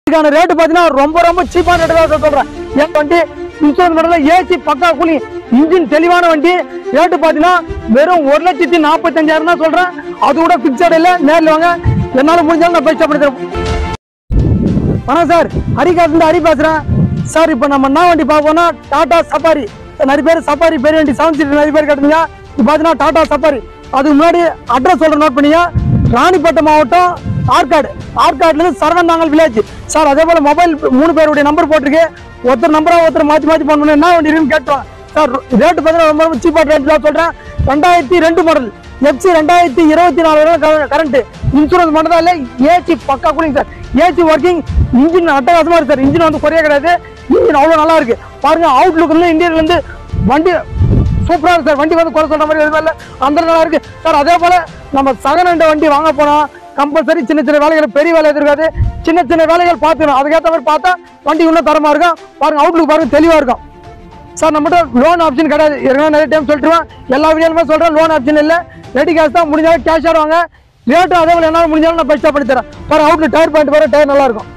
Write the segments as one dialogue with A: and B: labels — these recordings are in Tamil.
A: இதுக்கான ரேட்டு பார்த்தீங்கன்னா ரொம்ப ரொம்ப சீப்பான ரேட்டு தான் சொல்றேன் என் வண்டி இன்சூரன்ஸ் மட்டும் ஏசி பக்கா கூலி இன்ஜின் தெளிவான வண்டி ரேட்டு பார்த்தீங்கன்னா வெறும் ஒரு லட்சத்தி நாற்பத்தஞ்சாயிரம் தான் சொல்றேன் அது கூட பிக்சட் இல்லை நேரில் வாங்க என்னால் முடிஞ்சாலும் நான் பைசா பண்ணி தரேன் வணக்கம் சார் ஹரிகாசிலிருந்து ஹரி பேசுறேன் சார் இப்போ நம்ம என்ன வண்டி பார்ப்போம்னா டாடா சஃபாரி நிறைய பேர் சஃபாரி பெரிய வண்டி செவன் சீட்டர் நிறைய பேர் கேட்டுங்க இப்போ பார்த்தீங்கன்னா டாடா சஃபாரி அதுக்கு முன்னாடி அட்ரஸ் சொல்ற நோட் பண்ணிங்க ராணிப்பேட்டை மாவட்டம் ஆற்காடு ஆற்காடுலேருந்து சரவணாங்கல் வில்லேஜ் சார் அதே போல் மொபைல் மூணு பேருடைய நம்பர் போட்டிருக்கு ஒருத்தர் நம்பரா ஒருத்தர் மாற்றி மாற்றி பண்ணணும் என்ன வண்டி இருக்குன்னு கேட்டோம் சார் ரேட்டு பார்த்தீங்கன்னா ரொம்ப ரொம்ப சீப்பாக ரேட் தான் சொல்கிறேன் ரெண்டாயிரத்தி ரெண்டு மாடல் எஃப்சி ரெண்டாயிரத்தி இருபத்தி நாலு வரை கரண்ட் இன்சூரன்ஸ் மட்டும் தான் இல்லை AC pucca cooling sir AC working engine அட்டகாசமா இருக்கு சார் இன்ஜின் வந்து குறைய கிடையாது இன்ஜின் அவ்வளோ நல்லா இருக்கு பாருங்க அவுட்லுக் இருந்து இந்தியன்ல இருந்து வண்டி சூப்பரா இருக்கு சார் வண்டி வந்து குறை சொல்ற மாதிரி எதுவும் இல்லை அந்த நல்லா இருக்கு சார் அதே போல நம்ம செகண்ட் ஹேண்ட் வண்டி வாங்க போனோம் கம்பல்சரி சின்ன சின்ன வேலைகள் பெரிய வேலை இருக்காது சின்ன சின்ன வேலைகள் பார்த்துக்கணும் அதுக்கேற்ற மாதிரி பார்த்தா வண்டி இன்னும் தரமா இருக்கும் பாருங்க அவுட்லுக் பாருங்க தெளிவா இருக்கும் சார் நம்மகிட்ட லோன் ஆப்ஷன் கிடையாது ஏற்கனவே நிறைய டைம் சொல்லிட்டுருவேன் எல்லா வீடியோலுமே சொல்கிறேன் லோன் ஆப்ஷன் இல்லை ரெடி கேஷ் தான் முடிஞ்சாலும் கேஷ் ஆடுவாங்க ரேட்டு அதே போல் என்னால் முடிஞ்சாலும் நான் பெஸ்ட்டாக பண்ணி தரேன் பாரு அவுட்ல டயர் பாயிண்ட் பாரு டயர் நல்லா இருக்கும்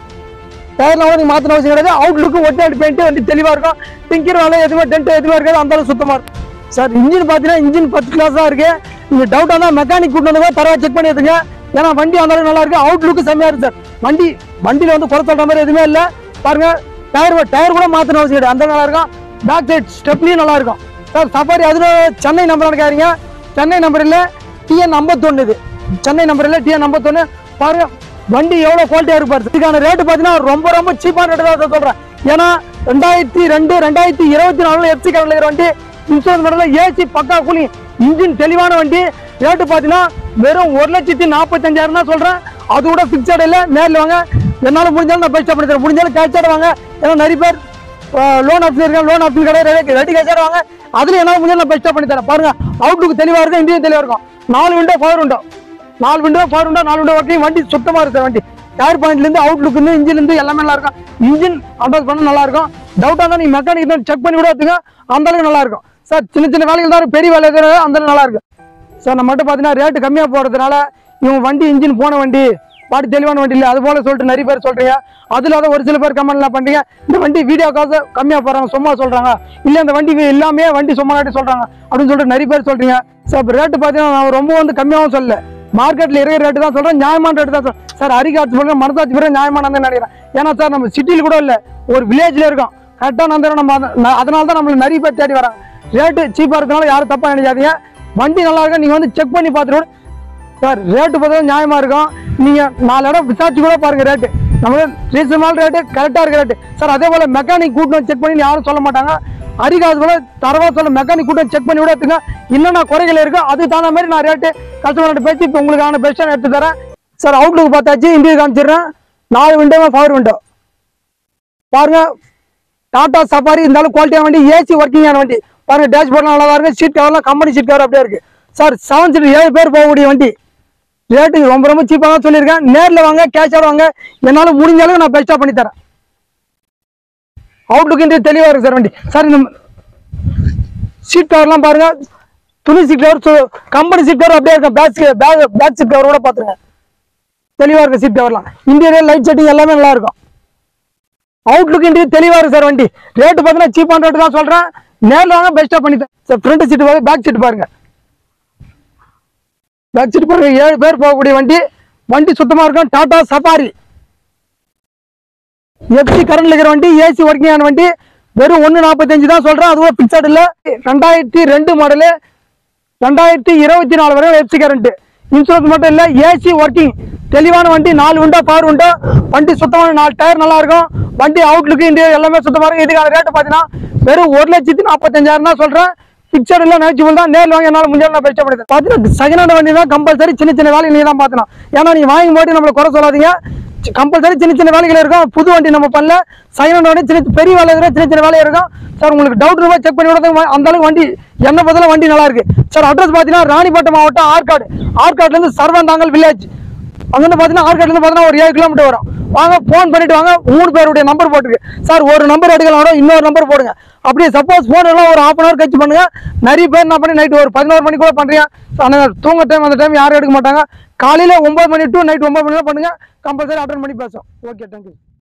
A: டயர்லாம் வந்து நீங்கள் மாற்றின அவசியம் கிடையாது அவுட்லுக்கு ஒட்டி பெயிண்ட் வந்து தெளிவாக இருக்கும் டிங்கர் வேலை எதுவுமே டென்ட் எதுவுமே இருக்காது அந்த அளவு சுத்தமாக இருக்கும் சார் இன்ஜின் பார்த்தீங்கன்னா இன்ஜின் பத்து கிளாஸ் தான் இருக்கு நீங்கள் டவுட்டாக இருந்தால் மெக்கானிக் கூட்டு வந்து தரவா செக் பண்ணி எடுத்துங்க ஏன்னா வண்டி அந்த அளவுக்கு நல்லா இருக்கு அவுட்லுக்கு செம்மையாக இருக்கு சார் வண்டி வண்டியில் வந்து குறை சொல்கிற மாதிரி எதுவுமே இல்லை பாருங்க டயர் டயர் கூட மாற்றணும் அவசியம் கிடையாது அந்த நல்லா இருக்கும் பேக் சைட் ஸ்டெப்லையும் நல்லா இருக்கும் சார் சஃபாரி அதில் சென்னை நம்பர் எடுக்காதீங்க சென்னை நம்பர் இல்லை டிஎன் ஐம்பத்தொன்று இது சென்னை நம்பர் இல்லை டிஎன் ஐம்பத்தொன்று பாருங்க வண்டி எவ்வளோ குவாலிட்டியாக இருக்கு பாருங்க இதுக்கான ரேட்டு பார்த்தீங்கன்னா ரொம்ப ரொம்ப சீப்பான ரேட்டு தான் சொல்கிறேன் ஏன்னா ரெண்டாயிரத்தி ரெண்டு ரெண்டாயிரத்தி இருபத்தி நாலுல எஃப்சி கரண்டில் இருக்கிற வண்டி இன்சூரன்ஸ் மட்டும் ஏசி பக்கா கூலி இன்ஜின் தெளிவான வண்டி ரேட்டு பார்த்தீங்கன்னா வெறும் ஒரு லட்சத்தி நாற்பத்தஞ்சாயிரம் தான் சொல்கிறேன் அது கூட ஃபிக்ஸட் இல்லை நேரில் வாங்க என்னால் முடிஞ்சாலும் நான் பைசா பண்ணி தரேன் முடிஞ்சாலும் கேட்ச் வாங்க ஏன்னா நிறைய பேர் லோன் ஆப்ஷன் இருக்கு லோன் ஆப்ஷன் கிடையாது ரெடி கேஷ் வாங்க அதுல என்ன முடிஞ்சா நான் பெஸ்ட்டாக பண்ணி தரேன் பாருங்க அவுட்லுக் தெளிவா இருக்கும் இந்தியன் தெளிவா இருக்கும் நாலு விண்டோ பவர் விண்டோ நாலு விண்டோ பவர் விண்டோ நாலு விண்டோ ஒர்க்கிங் வண்டி சுத்தமா இருக்கு சார் வண்டி டயர் பாயிண்ட்ல இருந்து அவுட்லுக் இருந்து இன்ஜின் இருந்து எல்லாமே நல்லா இருக்கும் இன்ஜின் அட்வான்ஸ் பண்ண நல்லா இருக்கும் டவுட்டா இருந்தா நீங்க மெக்கானிக் தான் செக் பண்ணி கூட எடுத்துங்க அந்த அளவுக்கு நல்லா இருக்கும் சார் சின்ன சின்ன வேலைகள் தான் இருக்கு, பெரிய வேலை எதுவும் இல்லை, அந்த அளவுக்கு நல்லா இருக்கு சார் நம்ம மட்டும் பார்த்தீங்கன்னா ரேட்டு கம்மியாக போகிறதுனால இவங்க வண்டி இன்ஜின் போன வண்டி பாடி தெளிவான வண்டி இல்லை அது போல சொல்லிட்டு நிறைய பேர் சொல்றீங்க அதுல அதை ஒரு சில பேர் கமெண்ட்லாம் பண்றீங்க இந்த வண்டி வீடியோ காசு கம்மியாக போறாங்க சும்மா சொல்றாங்க இல்ல இந்த வண்டி இல்லாமே வண்டி சும்மா காட்டி சொல்றாங்க அப்படின்னு சொல்லிட்டு நிறைய பேர் சொல்றீங்க சார் இப்போ ரேட்டு பார்த்தீங்கன்னா நான் ரொம்ப வந்து கம்மியாகவும் சொல்லல மார்க்கெட்ல இருக்கிற ரேட்டு தான் சொல்றேன் நியாயமான ரேட்டு தான் சொல்றேன் சார் அரிகாட்சி சொல்றேன் மனசாட்சி பிறகு நியாயமான தான் நினைக்கிறேன் ஏன்னா சார் நம்ம சிட்டியில் கூட இல்லை ஒரு வில்லேஜ்ல இருக்கோம் கரெக்டாக நான் நம்ம அத- நான் அதனால தான் நம்மளுக்கு நிறைய பேர் தேடி வராங்க ரேட்டு சீப்பாக இருக்கனால யாரும் தப்பா நினைக்காதீங்க வண்டி நல்லா இருக்கா நீங்க வந்து செக் பண்ணி பார்த்துட்டு கூட சார் ரேட்டு பார்த்தா நியாயமா இருக்கும் நீங்க நாலு இடம் விசாரிச்சு கூட பாருங்க ரேட்டு நம்ம ரீசனபிள் ரேட்டு கரெக்டா இருக்க ரேட்டு சார் அதே போல மெக்கானிக் கூட்டம் செக் பண்ணி யாரும் சொல்ல மாட்டாங்க அரிகாது போல தரவா சொல்ல மெக்கானிக் கூட்டம் செக் பண்ணி கூட எடுத்துங்க என்னென்ன குறைகள் இருக்கு அதுக்கு தகுந்த மாதிரி நான் ரேட்டு கஸ்டமர்கிட்ட பேசி இப்போ உங்களுக்கான பெஸ்ட்டாக எடுத்து தரேன் சார் அவுட்லுக் பார்த்தாச்சு இந்தியா காமிச்சிடுறேன் நாலு விண்டோவே பவர் விண்டோ பாருங்க டாடா சஃபாரி இருந்தாலும் குவாலிட்டியான வண்டி ஏசி ஒர்க்கிங்கான வண்டி பாருங்க டேஷ்போர்ட் நல்லா இருக்கு சீட் கவர்லாம் கம்பெனி சீட் கவர் அப்படியே இருக்கு சார் செவன் சீட் ஏழு பேர் போகக்கூடிய வண்டி ரேட்டு ரொம்ப ரொம்ப சீப்பாக தான் சொல்லியிருக்கேன் நேரில் வாங்க கேஷாக வாங்க என்னால் முடிஞ்ச அளவுக்கு நான் பெஸ்ட்டாக பண்ணி தரேன் அவுட்லுக் இன்றைய தெளிவாக இருக்கு சார் வண்டி சார் இந்த சீட் கவர்லாம் பாருங்க துணி seat cover company seat cover அப்படியே இருக்கும் back back back seat cover கூட பார்த்துருங்க தெளிவாக இருக்கு சீட் கவர்லாம் இன்டீரியர் லைட் செட்டிங் எல்லாமே நல்லா இருக்கும் அவுட்லுக் இன்றைய தெளிவாக இருக்கு சார் வண்டி ரேட்டு பார்த்தீங்கன்னா சீப்பான ரேட்டு தான் சொல்கிறேன் நேரில் வாங்க பெஸ்ட்டாக பண்ணி தரேன் சார் ஃப்ரண்ட் சீட்டு பாருங்க பேக் சீட் பாருங்க பேக் சீட் பாருங்க ஏழு பேர் போகக்கூடிய வண்டி வண்டி சுத்தமாக இருக்கும் டாடா சஃபாரி எஃப்சி கரண்ட்ல இருக்கிற வண்டி ஏசி ஒர்க்கிங் ஆன வண்டி வெறும் ஒன்று நாற்பத்தஞ்சு தான் சொல்கிறேன் அதுவும் பிக்சட் இல்லை ரெண்டாயிரத்தி ரெண்டு மாடலு ரெண்டாயிரத்தி இருபத்தி நாலு வரை எஃப்சி கரண்ட் இன்சூரன்ஸ் மட்டும் இல்லை ஏசி ஒர்க்கிங் தெளிவான வண்டி நாலு உண்டா பவர் உண்டா வண்டி சுத்தமான நாலு டயர் நல்லா இருக்கும் வண்டி அவுட்லுக்கு இந்தியா எல்லாமே சுத்தமாக இருக்கும் இதுக்கான ரேட்டு பார்த்தீங்கன்னா வெறும் ஒரு லட்சத்தி நாற்பத்தஞ்சாயிரம் தான் சொல்கிறேன் பிக்சர் இல்லை நேச்சுரல் தான் நேரில் வாங்கி என்னால் முடிஞ்சாலும் நான் பெஸ்ட்டாக பண்ணி பார்த்தீங்கன்னா செகண்ட் ஹேண்ட் வண்டி தான் கம்பல்சரி சின்ன சின்ன வேலையை நீங்கள் தான் பார்த்தணும் ஏன்னா நீங்கள் வாங்கி போட்டு நம்மளை குறை சொல்லாதீங்க கம்பல்சரி சின்ன சின்ன வேலைகள் இருக்கும் புது வண்டி நம்ம பண்ணல செகண்ட் ஹேண்ட் வண்டி சின்ன பெரிய வேலை இருக்கும் சின்ன சின்ன வேலை இருக்கும் சார் உங்களுக்கு டவுட் இருந்தால் செக் பண்ணி விட அந்த அளவுக்கு வண்டி என்ன பதில வண்டி நல்லா இருக்கு சார் அட்ரஸ் பார்த்தீங்கன்னா ராணிப்பேட்டை மாவட்டம் ஆற்காடு ஆற்காடுலேருந்து சர்வந்தாங்கல் வில்லேஜ் அங்கிருந்து பார்த்தீங்கன்னா ஆற்காடுலேருந்து பார்த்தீங்கன்னா ஒரு ஏழு கிலோமீட்டர் வரும் வாங்க ஃபோன் பண்ணிட்டு வாங்க மூணு பேருடைய நம்பர் போட்டுருக்கு சார் ஒரு நம்பர் எடுக்கலாம் கூட இன்னொரு நம்பர் போடுங்க அப்படியே சப்போஸ் ஃபோன் எல்லாம் ஒரு ஹாஃப் அன் ஹவர் கழிச்சு பண்ணுங்க நிறைய பேர் என்ன பண்ணி நைட் ஒரு பதினோரு மணி கூட பண்றீங்க ஆனால் தூங்க டைம் அந்த டைம் யாரும் எடுக்க மாட்டாங்க காலையில ஒன்பது மணி டு நைட் ஒன்பது மணி தான் பண்ணுங்க கம்பல்சரி அட்டன் பண்ணி பேசும் ஓகே தேங்க்யூ